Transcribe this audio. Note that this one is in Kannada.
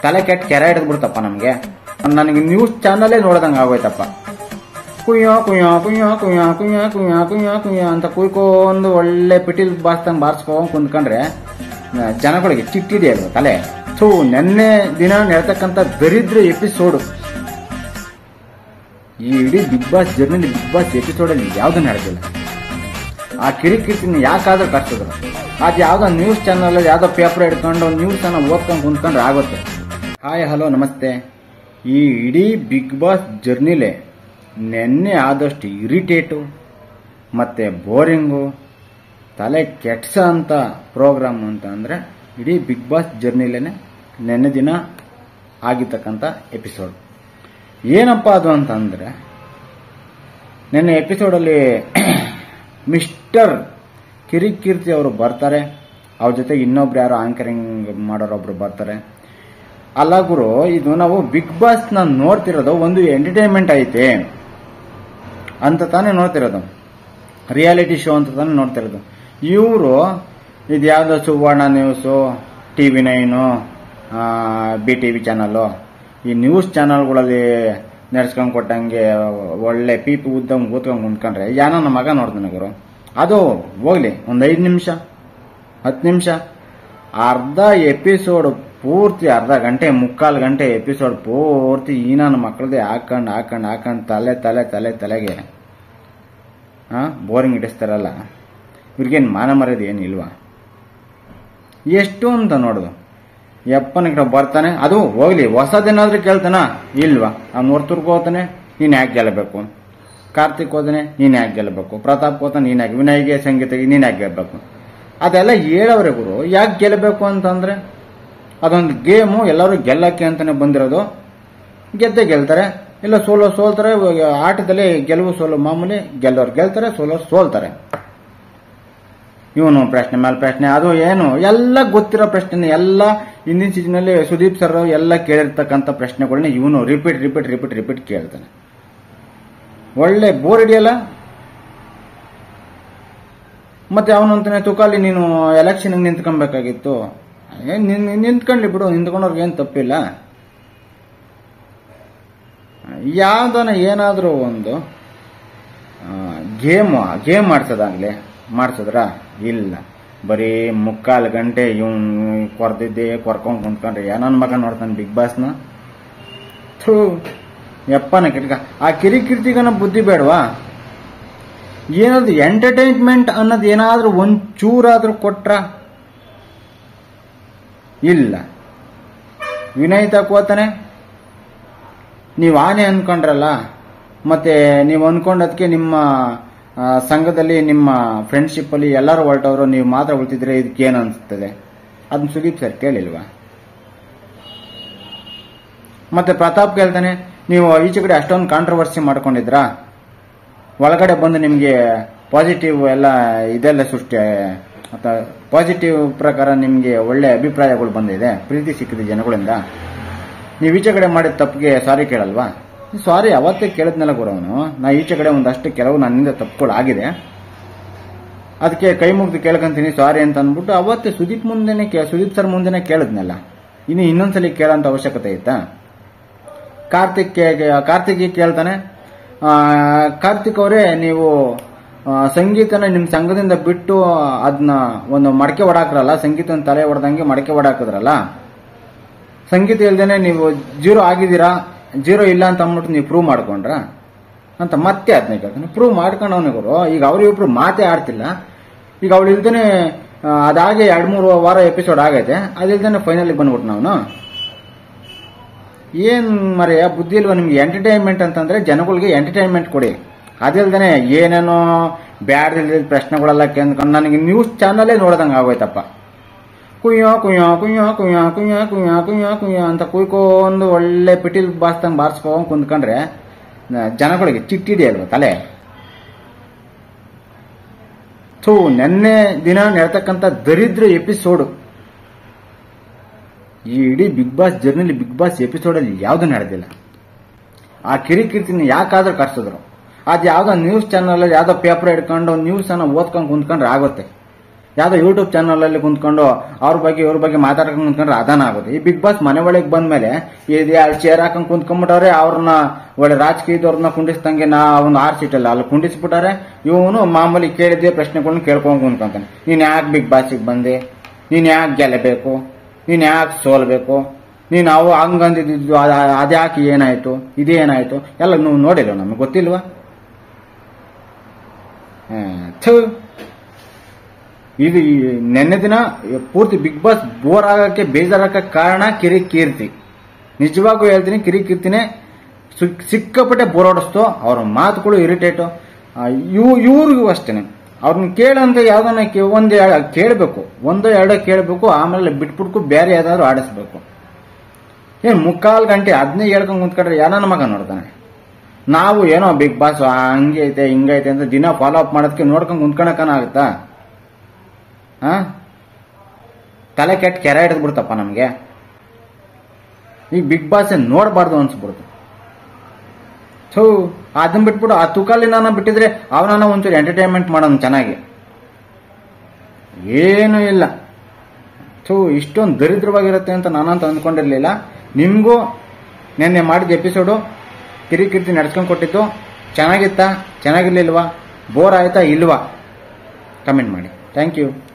ತಲೆ ಕೆಟ್ಟ ಕೆರೆ ಹಿಡಿದ್ಬಿಡ್ತಪ್ಪ ನಮಗೆ ನನಗೆ ನ್ಯೂಸ್ ಚಾನಲೇ ನೋಡ್ದಂಗೆ ಆಗೋಯ್ತಪ್ಪ ಕುಯ್ಯೋ ಕುಯ್ಯೋ ಕುಯ್ಯೋ ಕುಯ್ಯೋ ಕುಯ್ಯೋ ಕುಯ್ಯೋ ಕುಯ್ಯೋ ಕುಯ್ಯೋ ಅಂತ ಕುಯ್ಕೊಂಡು ಒಳ್ಳೆ ಪಿಟಿಲ್ ಬಾರ್ಸ್ದಂಗೆ ಬಾರ್ಸ್ಕೊಂಡು ಕುಂತ್ಕೊಂಡ್ರೆ ಆ, ಜನಗಳಿಗೆ ಚಿಟ್ಟಿದೆಯಲ್ವ ತಲೆ ಥೂ ನೆನ್ನೆ ದಿನ ನೆಡ್ತಕ್ಕಂಥ ದರಿದ್ರ ಎಪಿಸೋಡು ಈ ಇಡೀ ಬಿಗ್ ಬಾಸ್ ಜರ್ನಿಲಿ ಬಿಗ್ ಬಾಸ್ ಎಪಿಸೋಡಲ್ಲಿ ಯಾವುದು ನಡೆದಿಲ್ಲ ಆ ಕಿರಿಕಿರಿನ ಯಾಕಾದ್ರೂ ಕರ್ಸಿದ್ರು ಅದು ಯಾವುದೋ ನ್ಯೂಸ್ ಚಾನಲ್ ಯಾವುದೋ ಪೇಪರ್ ಹಿಡ್ಕೊಂಡು ನ್ಯೂಸ್ ಅನ್ನ ಓದ್ಕೊಂಡು ಕುಂತ್ಕೊಂಡ್ರೆ ಆಗುತ್ತೆ ಹಾಯ್ ಹಲೋ ನಮಸ್ತೆ ಈ ಇಡೀ ಬಿಗ್ ಬಾಸ್ ಜರ್ನಿಲೇ ನೆನ್ನೆ ಆದಷ್ಟು ಇರಿಟೇಟು ಮತ್ತು ಬೋರಿಂಗು ತಲೆ ಕೆಡ್ಸ ಅಂತ ಪ್ರೋಗ್ರಾಮ್ ಅಂತ ಅಂದರೆ ಇಡೀ ಬಿಗ್ ಬಾಸ್ ಜರ್ನಿಲೇ ನೆನ್ನೆ ದಿನ ಆಗಿರ್ತಕ್ಕಂಥ ಎಪಿಸೋಡ್ ಏನಪ್ಪ ಅದು ಅಂತಂದರೆ ನಿನ್ನೆ ಎಪಿಸೋಡಲ್ಲಿ ಮಿಸ್ಟರ್ ಕಿರಿಕೀರ್ತಿ ಅವರು ಬರ್ತಾರೆ ಅವ್ರ ಜೊತೆಗೆ ಇನ್ನೊಬ್ರು ಯಾರೋ ಆಂಕರಿಂಗ್ ಮಾಡೋರೊಬ್ರು ಬರ್ತಾರೆ ಅಲ್ಲ ಗುರು ಇದು ನಾವು ಬಿಗ್ ಬಾಸ್ ನ ನೋಡ್ತಿರೋದು ಒಂದು ಎಂಟರ್ಟೈನ್ಮೆಂಟ್ ಐತೆ ಅಂತ ತಾನೇ ನೋಡ್ತಿರೋದು ರಿಯಾಲಿಟಿ ಶೋ ಅಂತ ತಾನೇ ನೋಡ್ತಿರೋದು ಇವರು ಇದು ಯಾವುದೋ Suvarna news T V nine B T V channel ಈ ನ್ಯೂಸ್ ಚಾನಲ್ಗಳಲ್ಲಿ ನಡೆಸ್ಕೊಂಡು ಕೊಟ್ಟಂಗೆ ಒಳ್ಳೆ ಪೀಪಿ ಉದ್ದಂಗೆ ಕೂತ್ಕೊಂಡು ಕುಂತ್ಕೊಂಡ್ರೆ ಯಾನೋ ನಮ್ಮ ಮಗ ನೋಡ್ತಾನೆ ಗುರು ಅದು ಹೋಗ್ಲಿ ಒಂದು ಐದು ನಿಮಿಷ ಹತ್ತು ನಿಮಿಷ ಅರ್ಧ ಎಪಿಸೋಡ್ ಪೂರ್ತಿ ಅರ್ಧ ಗಂಟೆ ಮುಕ್ಕಾಲು ಗಂಟೆ ಎಪಿಸೋಡ್ ಪೂರ್ತಿ ಈ ನನ್ನ ಮಕ್ಕಳದೇ ಹಾಕೊಂಡು ಹಾಕೊಂಡು ಹಾಕೊಂಡು ತಲೆ ತಲೆ ತಲೆ ತಲೆಗೆ ಹಾಂ ಬೋರಿಂಗ್ ಇಡಿಸ್ತಾರಲ್ಲ ಇವ್ರಿಗೇನು ಮಾನ ಮರ್ಯಾದೆ ಏನಿಲ್ವಾ ಎಷ್ಟು ಅಂತ ನೋಡುದು ಯಪ್ಪನ ಕಡೆ ಬರ್ತಾನೆ ಅದು ಹೋಗ್ಲಿ ಹೊಸದೇನಾದ್ರೂ ಕೇಳ್ತಾನ ಇಲ್ವಾ ಅವ್ನು ಹೊರ್ತೂರ್ಗೆ ಹೋಗ್ತಾನೆ ನೀನು ಯಾಕೆ ಗೆಲ್ಲಬೇಕು ಕಾರ್ತಿಕ್ ಹೋದಾನೆ ನೀನು ಯಾಕೆ ಗೆಲ್ಲಬೇಕು ಪ್ರತಾಪ್ ಹೋತಾನೆ ನೀನು ಯಾಕೆ ವಿನಯ್ಗೆ ಸಂಗೀತಗೆ ನೀನು ಯಾಕೆ ಗೆಲ್ಲಬೇಕು ಅದೆಲ್ಲ ಹೇಳವ್ರೆ ಗುರು ಯಾಕೆ ಗೆಲ್ಲಬೇಕು ಅಂತಂದ್ರೆ ಅದೊಂದು ಗೇಮು ಎಲ್ಲರೂ ಗೆಲ್ಲಕ್ಕೆ ಅಂತಾನೆ ಬಂದಿರೋದು ಗೆದ್ದೇ ಗೆಲ್ತಾರೆ ಇಲ್ಲ ಸೋಲೋ ಸೋಲ್ತಾರೆ ಇವಾಗ ಆಟದಲ್ಲಿ ಗೆಲುವು ಸೋಲು ಮಾಮೂಲಿ ಗೆಲ್ಲೋರು ಗೆಲ್ತಾರೆ ಸೋಲೋರು ಸೋಲ್ತಾರೆ ಇವನು ಪ್ರಶ್ನೆ ಮೇಲೆ ಪ್ರಶ್ನೆ ಅದು ಏನು ಎಲ್ಲ ಗೊತ್ತಿರೋ ಪ್ರಶ್ನೆ ಎಲ್ಲ ಹಿಂದಿನ ಸೀಸನಲ್ಲಿ ಸುದೀಪ್ ಸರ್ ಎಲ್ಲ ಕೇಳಿರ್ತಕ್ಕಂಥ ಪ್ರಶ್ನೆಗಳನ್ನ ಇವನು ರಿಪೀಟ್ ರಿಪೀಟ್ ರಿಪೀಟ್ ರಿಪೀಟ್ ಕೇಳ್ತಾನೆ ಒಳ್ಳೆ ಬೋರ್ ಹಿಡಿಯಲ್ಲ ಮತ್ತೆ ಅವನು ಅಂತಾನೆ ತುಕಾಲಿ ನೀನು ಎಲೆಕ್ಷನ್ ನಿಂತ್ಕೊಬೇಕಾಗಿತ್ತು ಏ, ನಿನ್- ನಿಂತ್ಕೊಂಡ್ಲಿ ಬಿಡು ನಿಂತ್ಕೊಂಡವ್ರಿಗೆ ಏನು ತಪ್ಪಿಲ್ಲ ಯಾವ್ದನ ಏನಾದರೂ ಒಂದು ಗೇಮ್ ಗೇಮ್ ಮಾಡ್ಸೋದಾಗ್ಲಿ ಮಾಡ್ಸಿದ್ರ ಇಲ್ಲ ಬರೀ ಮುಕ್ಕಾಲು ಗಂಟೆ ಇವನ್ ಕೊರ್ದಿದ್ದೆ ಕೊರ್ಕೊಂಡ್ ಕುಂತ್ಕೊಂಡ್ರೆ ನನ್ನ ಮಗ ನೋಡ್ತಾನೆ ಬಿಗ್ ಬಾಸ್ನ ಥೂ ಯಪ್ಪನ ಕಿಟ್ಕ ಆ ಕಿರಿಕಿರ್ತಿಗನ ಬುದ್ಧಿ ಬೇಡವಾ ಏನಾದ್ರು ಎಂಟರ್ಟೈನ್ಮೆಂಟ್ ಅನ್ನೋದು ಏನಾದ್ರೂ ಒಂಚೂರಾದ್ರೂ ಕೊಟ್ರ ಇಲ್ಲ ವಿನಯ್ ತಕೋತಾನೆ ನೀವು ಆನೆ ಅನ್ಕೊಂಡ್ರಲ್ಲ ಮತ್ತೆ ನೀವು ಅನ್ಕೊಂಡದಕ್ಕೆ ನಿಮ್ಮ ಆ, ಸಂಘದಲ್ಲಿ ನಿಮ್ಮ ಫ್ರೆಂಡ್ಶಿಪ್ ಅಲ್ಲಿ ಎಲ್ಲರೂ ಹೊರಟವರು ನೀವು ಮಾತ್ರ ಉಳ್ತಿದ್ರೆ ಇದಕ್ಕೆ ಏನು ಅನ್ಸುತ್ತದೆ ಅದನ್ನ ಸುದೀಪ್ ಸರ್ ಕೇಳಿಲ್ವಾ ಮತ್ತೆ ಪ್ರತಾಪ್ ಕೇಳ್ತಾನೆ ನೀವು ಈಚೆ ಕಡೆ ಅಷ್ಟೊಂದು ಕಾಂಟ್ರವರ್ಸಿ ಮಾಡ್ಕೊಂಡಿದ್ರಾ ಒಳಗಡೆ ಬಂದು ನಿಮಗೆ ಪಾಸಿಟಿವ್ ಎಲ್ಲ ಇದೆಲ್ಲ ಸೃಷ್ಟಿ ಪಾಸಿಟಿವ್ ಪ್ರಕಾರ ನಿಮಗೆ ಒಳ್ಳೆ ಅಭಿಪ್ರಾಯಗಳು ಬಂದಿದೆ ಪ್ರೀತಿ ಸಿಕ್ಕಿದೆ ಜನಗಳಿಂದ ನೀವು ಈಚೆ ಕಡೆ ಮಾಡಿದ ತಪ್ಪಿಗೆ ಸಾರಿ ಕೇಳಲ್ವಾ ಸಾರಿ ಅವತ್ತೇ ಕೇಳಿದ್ನೆಲ್ಲ ಗುರವನು ನಾ ಈಚೆ ಕಡೆ ಒಂದಷ್ಟು ಕೆಲವು ನನ್ನಿಂದ ತಪ್ಪುಗಳು ಆಗಿದೆ ಅದಕ್ಕೆ ಕೈ ಮುಗ್ದು ಕೇಳ್ಕೊಂತೀನಿ ಸಾರಿ ಅಂತ ಅಂದ್ಬಿಟ್ಟು ಅವತ್ತೇ ಸುದೀಪ್ ಮುಂದೆನೆ ಕೇ- ಸುದೀಪ್ ಸರ್ ಮುಂದೆನೆ ಕೇಳಿದ್ನಲ್ಲ ಇನ್ನು ಇನ್ನೊಂದ್ಸಲಿ ಕೇಳೋಂಥ ಅವಶ್ಯಕತೆ ಇತ್ತಾ ಕಾರ್ತಿಕ್ ಕಾರ್ತಿಕ್ ಕೇಳ್ತಾನೆ ಆ, ಕಾರ್ತಿಕ್ ಅವರೇ ನೀವು ಆ, ಸಂಗೀತನ ನಿಮ್ಮ ಸಂಘದಿಂದ ಬಿಟ್ಟು ಅದನ್ನ ಒಂದು ಮಡಕೆ ಹೊಡಾಕ್ರಲ್ಲ ಸಂಗೀತನ ತಲೆ ಹೊಡೆದಂಗೆ ಮಡಕೆ ಹೊಡಾಕಿದ್ರಲ್ಲ ಸಂಗೀತ ಇಲ್ದೇನೆ ನೀವು ಜೀರೋ ಆಗಿದ್ದೀರಾ ಜೀರೋ ಇಲ್ಲ ಅಂತ ಅಂದ್ಬಿಟ್ಟು ನೀವು ಪ್ರೂವ್ ಮಾಡ್ಕೊಂಡ್ರ ಅಂತ ಮತ್ತೆ ಅದನ್ನ ಕೇಳ್ತಾನೆ ಪ್ರೂವ್ ಮಾಡ್ಕೊಂಡು ಅವನಿಗೆ ಗುರು ಈಗ ಅವ್ರು ಇಬ್ರು ಮಾತೇ ಆಡ್ತಿಲ್ಲ ಈಗ ಅವಳು ಇಲ್ದೇನೆ ಆ, ಅದಾಗೆ ಎರಡ್ ಮೂರು ವಾರ ಎಪಿಸೋಡ್ ಆಗೈತೆ ಅದಿಲ್ದೇನೆ ಫೈನಲ್ ಬಂದ್ಬಿಟ್ಟು ನಾವು ಏನ್ ಮರೆಯ ಬುದ್ಧಿ ಇಲ್ವಾ ನಿಮ್ಗೆ ಎಂಟರ್ಟೈನ್ಮೆಂಟ್ ಅಂತಂದ್ರೆ ಜನಗಳಿಗೆ ಎಂಟರ್ಟೈನ್ಮೆಂಟ್ ಕೊಡಿ ಅದಿಲ್ದೇನೆ ಏನೇನೋ ಬ್ಯಾಡ್ದಿಲ್ಲ ಪ್ರಶ್ನೆಗಳೆಲ್ಲ ಕೇಂದ್ಕೊಂಡು ನನಗೆ ನ್ಯೂಸ್ ಚಾನಲೇ ನೋಡ್ದಂಗೆ ಆಗೋಯ್ತಪ್ಪ ಕುಯ್ಯೋ ಕುಯ್ಯೋ ಕುಯ್ಯೋ ಕುಯ್ಯೋ ಕುಯ್ಯೋ ಕುಯ್ಯೋ ಕುಯ್ಯೋ ಕುಯ್ಯೋ ಅಂತ ಕುಯ್ಕೊಂಡು ಒಳ್ಳೆ ಪಿಟಿಲ್ ಬಾರ್ಸ್ದಂಗೆ ಬಾರ್ಸ್ಕೊಂಡು ಕುಂತ್ಕೊಂಡ್ರೆ ಆ, ಜನಗಳಿಗೆ ಚಿಟ್ಟಿದೆಯಲ್ವ ತಲೆ ಥೂ ನೆನ್ನೆ ದಿನ ನೆಡ್ತಕ್ಕಂಥ ದರಿದ್ರ ಎಪಿಸೋಡು ಈ ಇಡೀ ಬಿಗ್ ಬಾಸ್ ಜರ್ನಿಲಿ ಬಿಗ್ ಬಾಸ್ ಎಪಿಸೋಡಲ್ಲಿ ಯಾವುದು ನಡೆದಿಲ್ಲ ಆ ಕಿರಿಕಿರ್ತಿನ ಯಾಕಾದ್ರೂ ಕರ್ಸಿದ್ರು ಅದು ಯಾವ್ದೋ ನ್ಯೂಸ್ ಚಾನಲ್ ಯಾವ್ದೋ ಪೇಪರ್ ಹಿಡ್ಕೊಂಡು ನ್ಯೂಸ್ ಅನ್ನ ಓದ್ಕೊಂಡು ಕುಂತ್ಕೊಂಡ್ರೆ ಆಗುತ್ತೆ ಯಾವ್ದೋ ಯೂಟ್ಯೂಬ್ ಚಾನಲ್ ಅಲ್ಲಿ ಕುಂತ್ಕೊಂಡು ಅವ್ರ ಬಗ್ಗೆ ಇವ್ರ ಬಗ್ಗೆ ಮಾತಾಡ್ಕೊಂಡು ಕುಂತ್ಕೊಂಡ್ರೆ ಅದಾನ ಆಗುತ್ತೆ ಈ ಬಿಗ್ ಬಾಸ್ ಮನೆ ಒಳಗೆ ಬಂದ್ಮೇಲೆ ಇದು ಎರಡು ಚೇರ್ ಹಾಕೊಂಡ್ ಕುಂತ್ಕೊಂಡ್ಬಿಟ್ಟವ್ರೆ ಅವ್ರನ್ನ ಒಳ್ಳೆ ರಾಜಕೀಯದವ್ರನ್ನ ಕುಂಡಿಸ್ದಂಗೆ ನಾ ಒಂದು ಆರ್ ಸೀಟ್ ಅಲ್ಲ ಅಲ್ಲಿ ಕುಂಡಿಸ್ಬಿಟ್ಟಾರೆ ಇವನು ಮಾಮೂಲಿ ಕೇಳಿದ್ದೆ ಪ್ರಶ್ನೆಗಳನ್ನ ಕೇಳ್ಕೊಂಡು ಕುಂತ್ಕೊಂತಾನೆ ನೀನ್ ಯಾಕೆ ಬಿಗ್ ಬಾಸಿಗೆ ಬಂದೆ ನೀನ್ ಯಾಕೆ ಗೆಲ್ಲಬೇಕು ನೀನ್ ಯಾಕೆ ಸೋಲ್ಬೇಕು ನೀನ್ ಅವು ಹಂಗಂದಿದ್ದು ಅದ್ಯಾಕೆ ಏನಾಯ್ತು ಇದೇನಾಯ್ತು ಎಲ್ಲ ನೀವು ನೋಡಿಲ್ವ ನಮಗೆ ಗೊತ್ತಿಲ್ವಾ ಹ್ಮ್, ಥು. ಇದು ಈ ನೆನ್ನೆ ದಿನ ಪೂರ್ತಿ ಬಿಗ್ ಬಾಸ್ ಬೋರ್ ಆಗಕ್ಕೆ ಬೇಜಾರಾಗಕ್ಕೆ ಕಾರಣ ಕಿರಿ ಕೀರ್ತಿ ನಿಜವಾಗೂ ಹೇಳ್ತೀನಿ ಕಿರಿ ಕೀರ್ತಿನೇ ಸಿಕ್- ಸಿಕ್ಕಾಪಟ್ಟೆ ಬೋರ್ ಹೊಡಿಸ್ತು ಅವ್ರ ಮಾತುಗಳು ಇರಿಟೇಟು ಇವ್ ಇವ್ರಿಗೂ ಅಷ್ಟೇನೆ ಅವ್ರನ್ನ ಕೇಳಂತ ಯಾವ್ದನ್ನ ಕೇ- ಒಂದ್ ಎರಡು ಕೇಳಬೇಕು ಒಂದೋ ಎರಡೋ ಕೇಳಬೇಕು ಆಮೇಲೆ ಬಿಟ್ಬಿಟ್ಕು ಬೇರೆ ಯಾವ್ದಾದ್ರು ಆಡಿಸ್ಬೇಕು ಏನ್ ಮುಕ್ಕಾಲ್ ಗಂಟೆ ಅದನ್ನೇ ಹೇಳ್ಕೊಂಡ್ ಕುಂತ್ಕೊಂಡ್ರೆ ಯಾರನ್ನ ಮಗ ನೋಡ್ತಾನೆ ನಾವು ಏನೋ ಬಿಗ್ ಬಾಸ್ ಹಂಗೆ ಐತೆ ಹಿಂಗೈತೆ ಅಂತ ದಿನ ಫಾಲೋ ಅಪ್ ಮಾಡೋದಕ್ಕೆ ನೋಡ್ಕೊಂಡ್ ಕುಂತ್ಕೊಳಕನ ಆಗುತ್ತಾ ಹಾ ತಲೆ ಕೆಟ್ಟ ಕೆರೆ ಹಿಡಿದು ಬಿಡ್ತಪ್ಪ ನಮ್ಗೆ ಈಗ ಬಿಗ್ ಬಾಸ್ ನೋಡಬಾರ್ದು ಅನ್ಸ್ಬಿಡ್ತು ಥೂ ಅದನ್ನ ಬಿಟ್ಬಿಟ್ಟು ಆ ತುಕಾಲಿನ ಬಿಟ್ಟಿದ್ರೆ ಅವನನ್ನ ಒಂಚೂರು ಎಂಟರ್ಟೈನ್ಮೆಂಟ್ ಮಾಡೋನು ಚೆನ್ನಾಗಿ ಏನೂ ಇಲ್ಲ ಥೂ ಇಷ್ಟೊಂದು ದರಿದ್ರವಾಗಿರುತ್ತೆ ಅಂತ ನಾನಂತ ಅಂದ್ಕೊಂಡಿರ್ಲಿಲ್ಲ ನಿಮಗೂ ನಿನ್ನೆ ಮಾಡಿದ ಎಪಿಸೋಡು ಕಿರಿಕಿರ್ತಿ ನಡ್ಸ್ಕೊಂಡು ಕೊಟ್ಟಿದ್ದು ಚೆನ್ನಾಗಿತ್ತಾ ಚೆನ್ನಾಗಿರ್ಲಿಲ್ವಾ ಬೋರ್ ಆಯ್ತಾ ಇಲ್ವಾ ಕಮೆಂಟ್ ಮಾಡಿ ಥ್ಯಾಂಕ್ ಯು